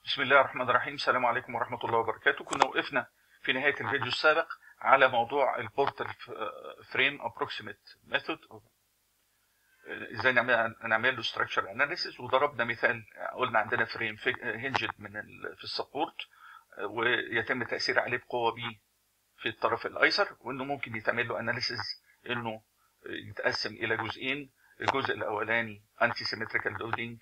بسم الله الرحمن الرحيم السلام عليكم ورحمة الله وبركاته كنا وقفنا في نهاية الفيديو السابق على موضوع البورتر فريم ابروكسيميت ميثود ازاي نعمل نعمل له ستراكشر اناليسيس وضربنا مثال قلنا عندنا فريم هنجد من ال في السبورت ويتم التاثير عليه بقوه بي في الطرف الايسر وانه ممكن يتعمل له اناليسيس انه يتقسم الى جزئين الجزء الاولاني انتي سيمتريكال لودنج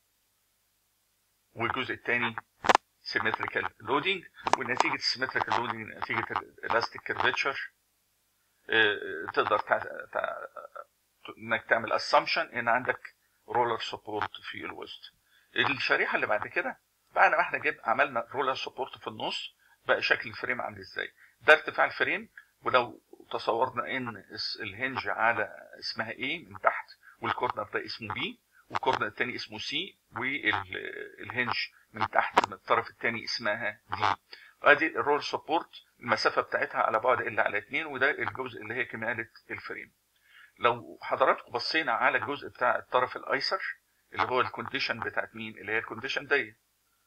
والجزء الثاني سيمتريكال لودنج ونتيجه السيمتريكال لودنج نتيجه الالاستيك كيرفتشر تقدر تع... تع... انك تعمل اسامبشن ان عندك رولر سبورت في الوسط الشريحه اللي بعد كده بعد ما احنا جيب عملنا رولر سبورت في النص بقى شكل الفريم عامل ازاي ده ارتفاع الفريم ولو تصورنا ان الهنج على اسمها ايه من تحت والكورنر ده اسمه بي والكورنر الثاني اسمه سي والهنج من تحت من الطرف الثاني اسمها دي ادي الرول سبورت المسافه بتاعتها على بعد ال على 2 وده الجزء اللي هي كماله الفريم لو حضراتكم بصينا على الجزء بتاع الطرف الايسر اللي هو الكونديشن بتاعت مين اللي هي الكونديشن دي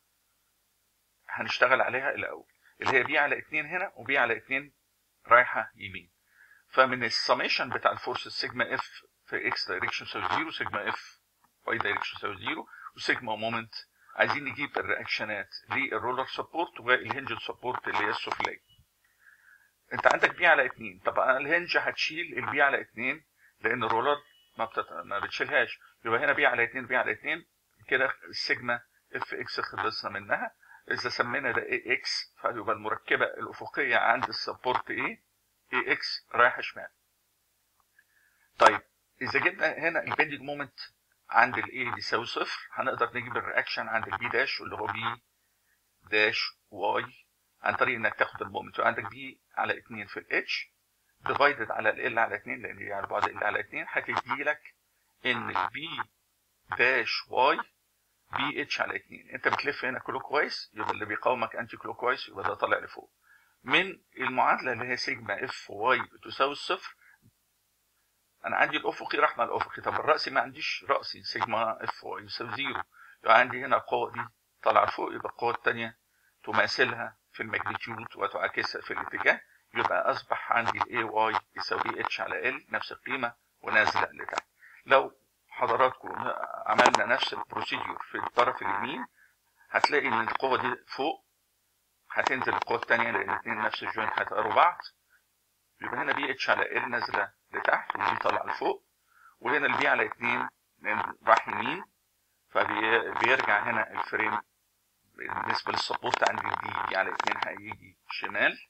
هنشتغل عليها الاول اللي هي بي على 2 هنا وبي على 2 رايحه يمين فمن السميشن بتاع الفورس سيجما اف في اكس دايركشن يساوي 0 سيجما اف واي دايركشن يساوي 0 وسيجما مومنت عايزين نجيب الرياكشنات للرولر سبورت والهنج سبورت اللي هي السفليه انت عندك بي على 2 طب الهنج هتشيل البي على 2 لان الرولر ما بتت... ما بتشيلهاش يبقى هنا بي على 2 بي على 2 كده السيجما اف اكس خلصنا منها اذا سمينا ده اي اكس فيبقى المركبه الافقيه عند السبورت ايه اي اكس رايحه شمال طيب اذا جبنا هنا البيندنج مومنت عند الاي بيساوي صفر هنقدر نجيب الرياكشن عند البي داش اللي هو بي داش واي عن طريق انك تاخد المومنت وعندك بي على 2 في الاتش ديفايدد على ال على 2 لان هي على بعد ال على 2 هتدي لك ان البي داش واي بي اتش على 2 انت بتلف هنا كله كويس يبقى اللي بيقاومك انتي كلو كويس يبقى ده طالع لفوق من المعادله اللي هي سيجما اف واي بتساوي الصفر انا عندي الافقي راح مع الافقي طب الراسي ما عنديش راسي سيجما اف واي يساوي زيرو يبقى عندي هنا القوه دي طالعه لفوق يبقى القوه الثانيه تماثلها في الماجنتيود وتعاكسها في الاتجاه يبقى اصبح عندي الاي واي يساوي اتش على ال نفس القيمه ونازله لتحت لو حضراتكم عملنا نفس البروسيدور في الطرف اليمين هتلاقي ان القوه دي فوق هتنزل القوه الثانيه لان الاثنين نفس الجوينت هيتقاروا بعض يبقى هنا بي اتش على ال نازله لتحت ودي طالعه لفوق وهنا البي على 2 راح يمين فبيرجع هنا الفريم بالنسبه للسبورت عند الدي على 2 هيجي شمال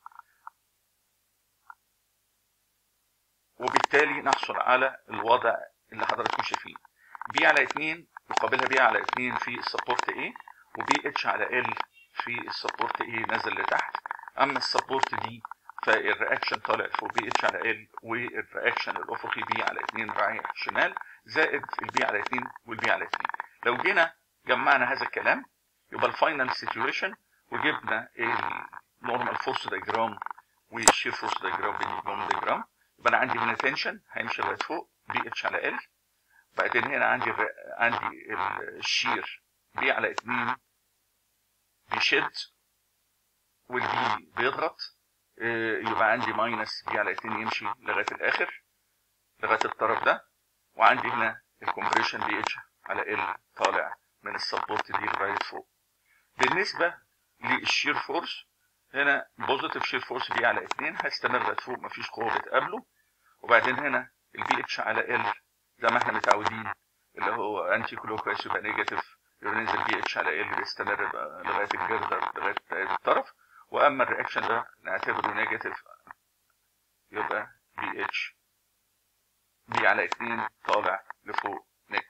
وبالتالي نحصل على الوضع اللي حضراتكم شايفين بي على 2 يقابلها بي على 2 في السبورت A وبي اتش على ال في السبورت A نازل لتحت اما السبورت دي فالرياكشن طالع فوق بي اتش على ال والرياكشن الافقي بي على 2 رايح شمال زائد البي على 2 والبي على 2 لو جينا جمعنا هذا الكلام يبقى الفاينل سيتويشن وجبنا النورمال فورس دايجرام والشير فورس دايجرام بالنورمال دايجرام يبقى انا عندي هنا تنشن هيمشي لغايه فوق بي اتش على ال بعدين هنا عندي الر... عندي الشير بي على 2 بيشد والبي بيضغط يبقى عندي ماينس بي على 2 يمشي لغايه الاخر لغايه الطرف ده وعندي هنا الكومبريشن بي اتش على ال طالع من السبورت دي لغايه فوق بالنسبه للشير فورس هنا بوزيتيف شير فورس بي على 2 هيستمر لغايه فوق مفيش قوه بتقابله وبعدين هنا البي اتش على ال زي ما احنا متعودين اللي هو انتي كلوكويس يبقى نيجاتيف يبقى ننزل بي اتش على ال بيستمر لغايه الجردر لغايه الطرف واما الرياكشن ده نعتبره نيجاتيف يبقى بي اتش بي على 2 طالع لفوق نت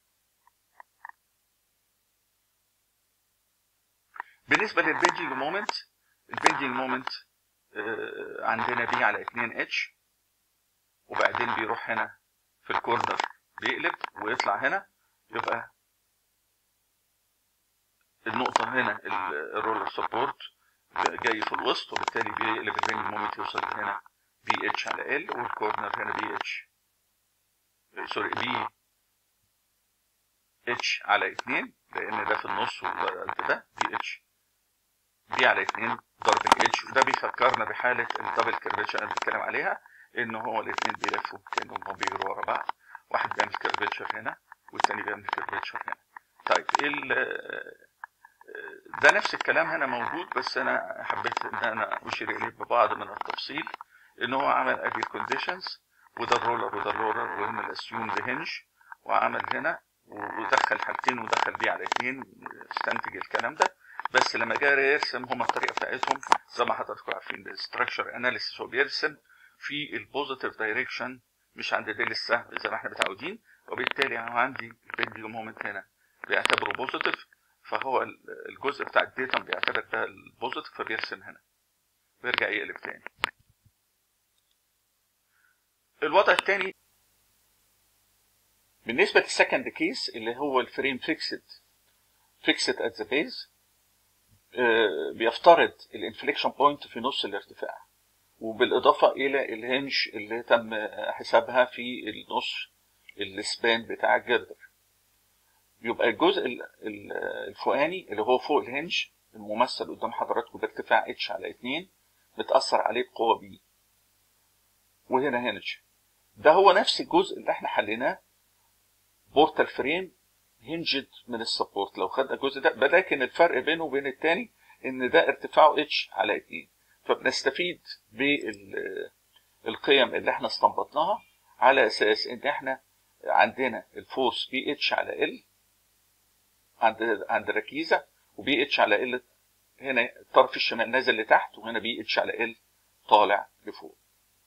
بالنسبه للبنجنج مومنت البنجنج مومنت عندنا بي على 2 اتش وبعدين بيروح هنا في الكورنر بيقلب ويطلع هنا يبقى النقطة هنا الرولر سبورت جاي في الوسط وبالتالي بيقلب البنج مومنت يوصل هنا بي اتش على ال والكورنر هنا بي اتش سوري بي اتش على 2 لان ده في النص وده ده بي اتش بي على 2 ضرب اتش وده بيفكرنا بحاله الدبل كيرفيتشر اللي بنتكلم عليها ان هو الاثنين بيلفوا كانهم بيجروا ورا بعض واحد بيعمل كيرفيتشر هنا والتاني بيعمل كيرفيتشر هنا طيب ايه ده نفس الكلام هنا موجود بس انا حبيت ان انا اشير اليه ببعض من التفصيل ان هو عمل ادي الكونديشنز وده الرولر وده الرولر وهنا الاسيوم ده هنج وعمل هنا ودخل حاجتين ودخل دي على اتنين استنتج الكلام ده بس لما جه يرسم هما الطريقه بتاعتهم زي ما حضراتكم عارفين الستراكشر اناليسيس هو بيرسم في البوزيتيف دايركشن مش عند ديل السهم زي ما احنا متعودين وبالتالي انا عندي البنديوم مومنت هنا بيعتبره بوزيتيف فهو الجزء بتاع الديتم بيعتبر ده البوزيتيف فبيرسم هنا بيرجع يقلب تاني الوضع الثاني بالنسبه للسكند كيس اللي هو الفريم فيكسد فيكسد ات ذا بيز بيفترض الانفليكشن بوينت في نص الارتفاع وبالاضافه الى الهنج اللي تم حسابها في النص السبان بتاع الجردر يبقى الجزء الفوقاني اللي هو فوق الهنج الممثل قدام حضراتكم بارتفاع اتش على 2 بتأثر عليه بقوة بي وهنا هنج ده هو نفس الجزء اللي احنا حليناه بورتال فريم هنجد من السبورت لو خدنا الجزء ده لكن الفرق بينه وبين التاني ان ده ارتفاعه اتش على 2 فبنستفيد بالقيم اللي احنا استنبطناها على اساس ان احنا عندنا الفورس بي اتش على ال عند عند ركيزه وبي اتش على ال هنا الطرف الشمال نازل لتحت وهنا بي اتش على ال طالع لفوق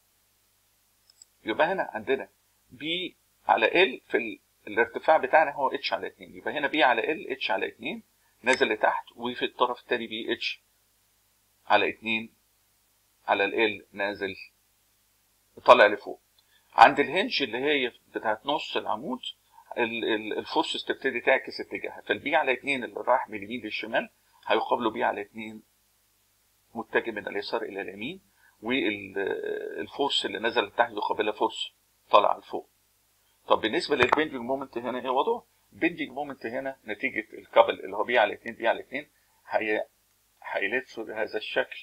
يبقى هنا عندنا بي على ال في ال... الارتفاع بتاعنا هو اتش على 2 يبقى هنا بي على ال اتش على 2 نازل لتحت وفي الطرف الثاني بي اتش على 2 على ال نازل طالع لفوق عند الهنج اللي هي بتاعت نص العمود الفورسز تبتدي تعكس اتجاهها فالبي على 2 اللي رايح من اليمين للشمال هيقابله بي على 2 متجه من اليسار الى اليمين والفورس اللي نزل لتحت يقابلها فورس طالع لفوق طب بالنسبه للبندنج مومنت هنا ايه وضعه؟ البندنج مومنت هنا نتيجه الكابل اللي هو بي على 2 بي على 2 هي هيلف بهذا الشكل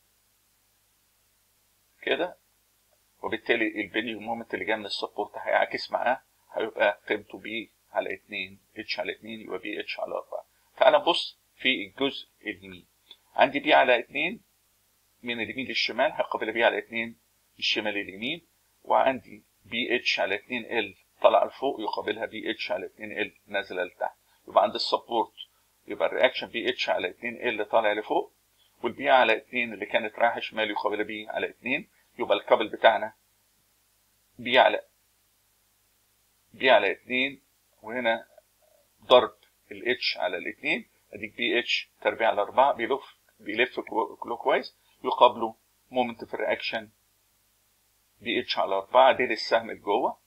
كده وبالتالي البندنج مومنت اللي جاي من السبورت هيعكس معاه هيبقى قيمته بي على 2 اتش على 2 يبقى بي اتش على 4 تعال نبص في الجزء اليمين عندي بي على 2 من اليمين للشمال هيقابل بي على 2 الشمال لليمين وعندي بي اتش على 2 ال طالعه لفوق يقابلها بي اتش على 2 ال نازله لتحت يبقى عند السبورت يبقى الرياكشن بي اتش على 2 ال طالع لفوق والبي على 2 اللي كانت رايحه شمال يقابلها بي على 2 يبقى الكابل بتاعنا بي على بي على 2 وهنا ضرب الاتش على الاثنين اديك بي اتش تربيع على 4 بيلف بيلف كلوك وايز يقابله مومنت في الرياكشن بي اتش على 4 دي للسهم لجوه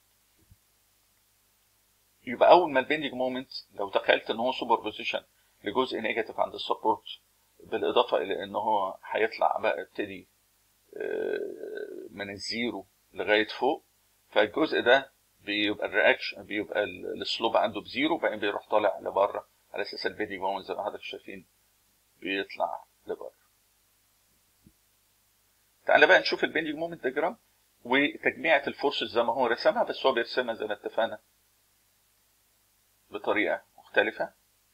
يبقى اول ما البندنج مومنت لو تخيلت ان هو سوبر بوزيشن لجزء نيجاتيف عند السبورت بالاضافه الى ان هو هيطلع بقى ابتدي من الزيرو لغايه فوق فالجزء ده بيبقى الرياكشن بيبقى السلوب عنده بزيرو بعدين بيروح طالع لبره على اساس البندنج مومنت زي ما حضرتك شايفين بيطلع لبره تعالى بقى نشوف البندنج مومنت ديجرام وتجميعة الفورسز زي ما هو رسمها بس هو بيرسمها زي ما اتفقنا بطريقة مختلفة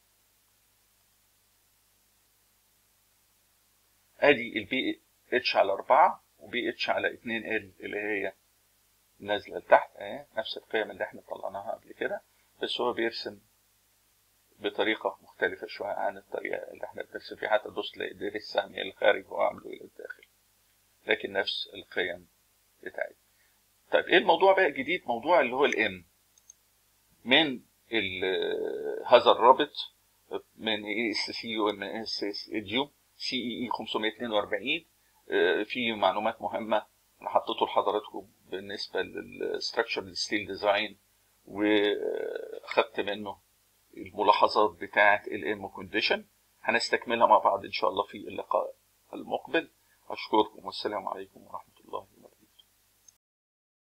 ادي البي اتش على 4 وبي اتش على 2 ال اللي هي نازلة لتحت اهي نفس القيم اللي احنا طلعناها قبل كده بس هو بيرسم بطريقة مختلفة شوية عن الطريقة اللي احنا بنرسم فيها حتى دوس تلاقي دير السهم الى الخارج وعامله الى الداخل لكن نفس القيم بتاعتنا طيب ايه الموضوع بقى الجديد موضوع اللي هو الام من هذا الرابط من اي اس سي وام اس اس اديو سي اي اي 542 في معلومات مهمه انا حطيته لحضراتكم بالنسبه للستراكشر ستيل ديزاين واخدت منه الملاحظات بتاعه الام كونديشن هنستكملها مع بعض ان شاء الله في اللقاء المقبل اشكركم والسلام عليكم ورحمه الله